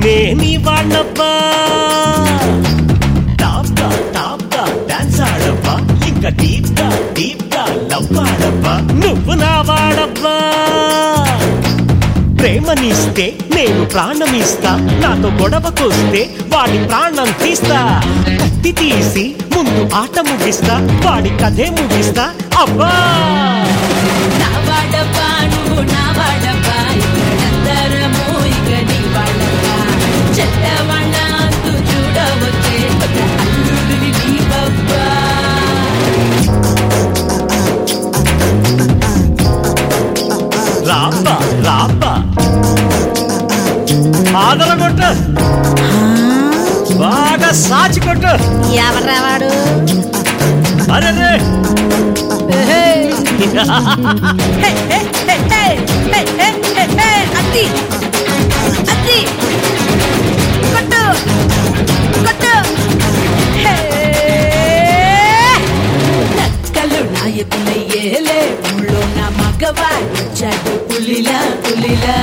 నేని వాణ్ణబ్బా టాప్ గా టాప్ గా డాన్స్ ఆడబ్బా ఇంకా డీప్ గా డీప్ గా లవ్ ఆడబ్బా నువ్వు నా వాడబ్బా ప్రేమనిస్తే నేను ప్రాణమిస్తా నాతో గొడవకొస్తే వాడి ప్రాణం తీస్తా కత్తి తీసి ముందు ఆట ముగిస్తా వాడి కథే ముగిస్తా అబ్బా నా వాడబ్బా నువ్వు నా వాడబ్బా ఇక్కడందరము ఇక నీ వాడబ్బా చెత్త వాళ్ళ అంతు చూడవచ్చే కొత్త అల్లుడివి నీ బబ్బా రాబ్బా రాబ్బా ఆదర కొట్టు బాగా సాచి కొట్టు ఎవర్రా వాడు అరే అత్తి అత్తి కొట్టు కొట్టు నక్కలు నాయకులయ్యేలే ఊళ్ళో నా మగవాడు వచ్చాడు పులిలా పులిలా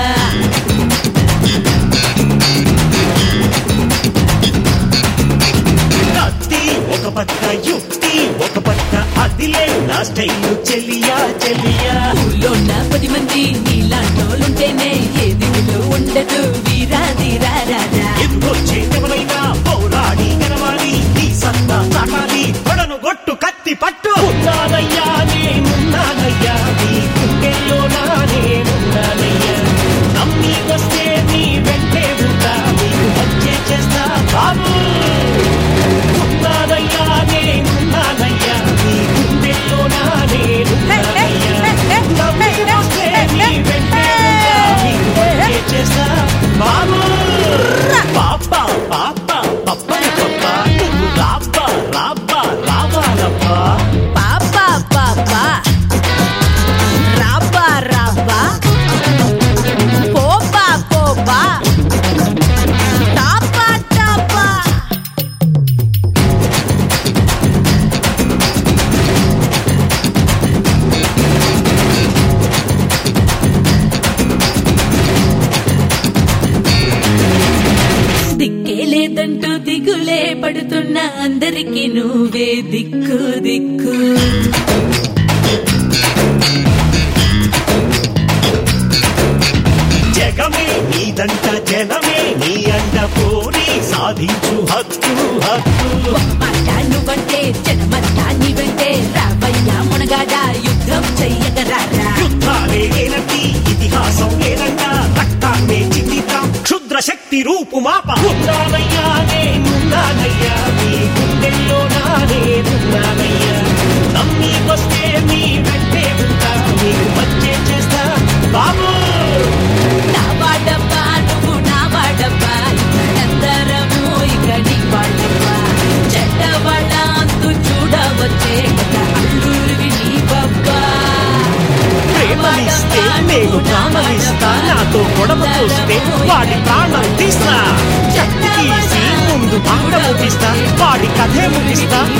కత్తి ఒక పక్క యుక్తి ఒక పక్క అదిలే నా స్టైల్ చెల్లియా చెల్లియా ఊళ్ళో నా పది మంది నీలాంటోలుంటేనే ఎదిగులో ఉండదు వీరాదిరా రారా ఎదురొచ్చే ఎవరైనా పోరాడి గెలవాలి నీ సత్తా చాటాలి కొడను గొట్టు కత్తి పట్టు ఉన్నానయ్యా నేనున్నానయ్యా నీ గుండెల్లో నా నేనున్నానయ్యా నమ్మి వస్తే నీ వెంటే ఉంటా నీకు వచ్చే చేస్తా బాబు ఉన్నానయ్యా నేనున్నానయ్యా నీ గుండెల్లో నా నేనున్నానయ్యా నమ్మి వస్తే నీ వెంటే ఉంటా నీకు వచ్చే చేస్తా బాబు పాప పాప పప్పని పప్ప నువ్వు రాబ్బ రాబ్బ రావాలప్ప పాపా పాపా రాబా రాబా పోపా పోపా టాపా టాపా దిక్కే లేదంటూ దిగులే పడుతున్న అందరికి నువ్వే దిక్కు దిక్కు జగమే నీదంట జనమే నీ అంట పోరి సాధించు హక్కు హక్కు మాట నువ్వంటే జనమంతా నీవంటే రావయ్యా మునగాడ యుద్ధం చెయ్యగరారా యుద్ధాలే లేనంటి ఇతిహాసం లేనంట రక్తాన్నే చిందిద్దాం క్షుద్ర శక్తి రూపు మాప ఉన్నానయ్యా నేనున్నానయ్యా నీ గుండెల్లో నా నేనున్నానయ్యా నమ్మి వస్తే నీ వెంటే ఉంటా నీకు వచ్చే చేస్తా బాబు నా వాడబ్బా నువ్వు నా వాడబ్బా ఇక్కడందరము ఇక నీ వాళ్ళబ్బా చెడ్డ వాళ్ళ అంతు చూడవచ్చే కొత్త అల్లుడివి నీ బబ్బా ప్రేమనిస్తే నేను ప్రాణమిస్తా నాతో గొడవ చూస్తే వాడి ప్రాణం తీస్తా శక్తి తీసి ముందు ఆట ముగిస్తా వాడి కథే ముగిస్తా